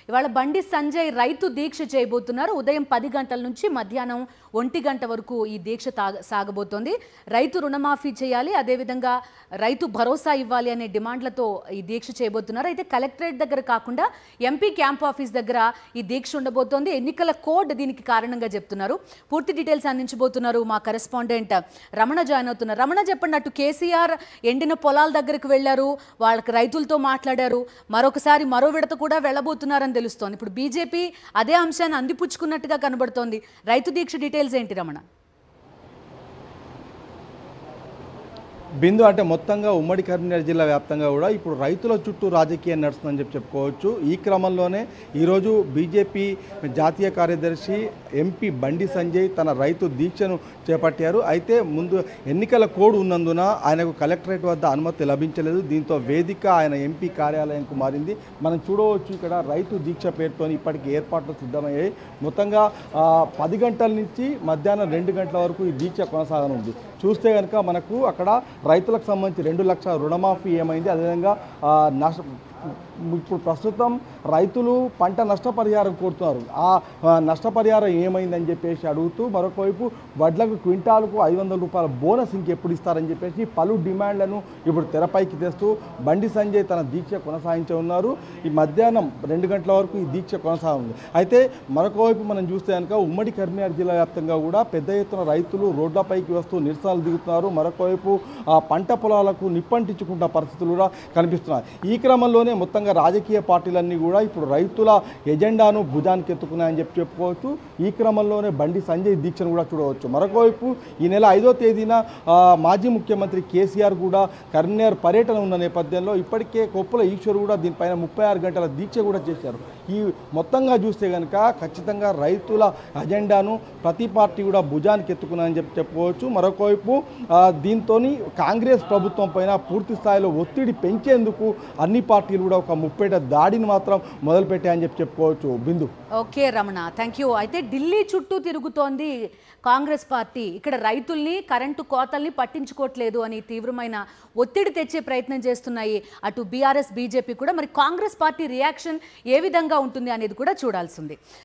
ఇవాళ బండి సంజయ్ రైతు దీక్ష చేయబోతున్నారు ఉదయం పది గంటల నుంచి మధ్యాహ్నం ఒంటి గంట వరకు ఈ దీక్ష తాగ సాగబోతోంది రైతు రుణమాఫీ చేయాలి అదేవిధంగా రైతు భరోసా ఇవ్వాలి అనే డిమాండ్లతో ఈ దీక్ష చేయబోతున్నారు అయితే కలెక్టరేట్ దగ్గర కాకుండా ఎంపీ క్యాంప్ ఆఫీస్ దగ్గర ఈ దీక్ష ఉండబోతోంది ఎన్నికల కోడ్ దీనికి కారణంగా చెప్తున్నారు పూర్తి డీటెయిల్స్ అందించబోతున్నారు మా కరెస్పాండెంట్ రమణ జాయిన్ అవుతున్నారు రమణ చెప్పండి అటు కేసీఆర్ ఎండిన పొలాల దగ్గరకు వెళ్లారు వాళ్ళకి రైతులతో మాట్లాడారు మరొకసారి మరో విడత కూడా వెళ్ళబోతున్నారని తెలుస్తోంది ఇప్పుడు బీజేపీ అదే అంశాన్ని అందిపుచ్చుకున్నట్టుగా కనబడుతోంది రైతు దీక్ష డీటెయిల్స్ ఏంటి రమణ బిందు అంటే మొత్తంగా ఉమ్మడి కరీంనగర్ జిల్లా వ్యాప్తంగా కూడా ఇప్పుడు రైతుల చుట్టూ రాజకీయం నడుస్తుందని చెప్పి చెప్పుకోవచ్చు ఈ క్రమంలోనే ఈరోజు బీజేపీ జాతీయ కార్యదర్శి ఎంపీ బండి సంజయ్ తన రైతు దీక్షను చేపట్టారు అయితే ముందు ఎన్నికల కోడ్ ఉన్నందున ఆయనకు కలెక్టరేట్ వద్ద అనుమతి లభించలేదు దీంతో వేదిక ఆయన ఎంపీ కార్యాలయంకు మారింది మనం చూడవచ్చు ఇక్కడ రైతు దీక్ష పేరుతో ఇప్పటికి ఏర్పాట్లు సిద్ధమయ్యాయి మొత్తంగా ఆ, పది గంటల నుంచి మధ్యాహ్నం రెండు గంటల వరకు ఈ దీక్ష కొనసాగనుంది చూస్తే కనుక మనకు అక్కడ రైతులకు సంబంధించి రెండు లక్షల రుణమాఫీ ఏమైంది అదేవిధంగా ఆ, నష్ట ఇప్పుడు ప్రస్తుతం రైతులు పంట నష్టపరిహారం కోరుతున్నారు ఆ ఆ, నష్టపరిహారం ఏమైందని చెప్పేసి అడుగుతూ మరొక వైపు వడ్లకు క్వింటాలకు ఐదు వందల రూపాయల బోనస్ ఇంకెప్పుడు ఇస్తారని చెప్పేసి పలు డిమాండ్లను ఇప్పుడు తెరపైకి తెస్తూ బండి సంజయ్ తన దీక్ష కొనసాగించ ఉన్నారు ఈ మధ్యాహ్నం రెండు గంటల వరకు ఈ దీక్ష కొనసాగుంది అయితే మరొక వైపు మనం చూస్తే కనుక ఉమ్మడి కరీంనగర్ జిల్లా వ్యాప్తంగా కూడా పెద్ద ఎత్తున రైతులు రోడ్లపైకి వస్తూ నిరసనలు దిగుతున్నారు మరొక వైపు ఆ పంట పొలాలకు నిప్పంటించుకుంటున్న పరిస్థితులు కూడా కనిపిస్తున్నాయి ఈ క్రమంలోనే మొత్తంగా రాజకీయ పార్టీలన్నీ కూడా ఇప్పుడు రైతుల ఎజెండాను భుజానికి ఎత్తుకున్నాయని చెప్పి చెప్పుకోవచ్చు ఈ క్రమంలోనే బండి సంజయ్ దీక్షను కూడా చూడవచ్చు మరొక వైపు ఈ నెల ఐదో తేదీన ఆ, మాజీ ముఖ్యమంత్రి కేసీఆర్ కూడా కరీంనగర్ పర్యటన ఉన్న నేపథ్యంలో ఇప్పటికే కొప్పుల ఈశ్వర్ కూడా దీనిపైన ముప్పై ఆరు గంటల దీక్ష కూడా చేశారు ఈ మొత్తంగా చూస్తే కనుక ఖచ్చితంగా రైతుల అజెండాను ప్రతి పార్టీ కూడా భుజానికి ఎత్తుకున్నాయని చెప్పి చెప్పుకోవచ్చు మరొక వైపు దీంతో కాంగ్రెస్ ప్రభుత్వం పైన పూర్తి స్థాయిలో ఒత్తిడి పెంచేందుకు అన్ని పార్టీలు కూడా ఒక ముప్పేట దాడిని మాత్రం మొదలుపెట్టాయని చెప్పి చెప్పుకోవచ్చు Bindu okay Ramana thank you అయితే ఢిల్లీ చుట్టూ తిరుగుతోంది కాంగ్రెస్ పార్టీ ఇక్కడ రైతుల్ని కరెంటు కోతల్ని పట్టించుకోవట్లేదు అని తీవ్రమైన ఒత్తిడి తెచ్చే ప్రయత్నం చేస్తున్నాయి అటు బీఆర్ఎస్ బీజేపీ కూడా మరి కాంగ్రెస్ పార్టీ రియాక్షన్ ఏ విధంగా ఉంటుంది అనేది కూడా చూడాల్సింది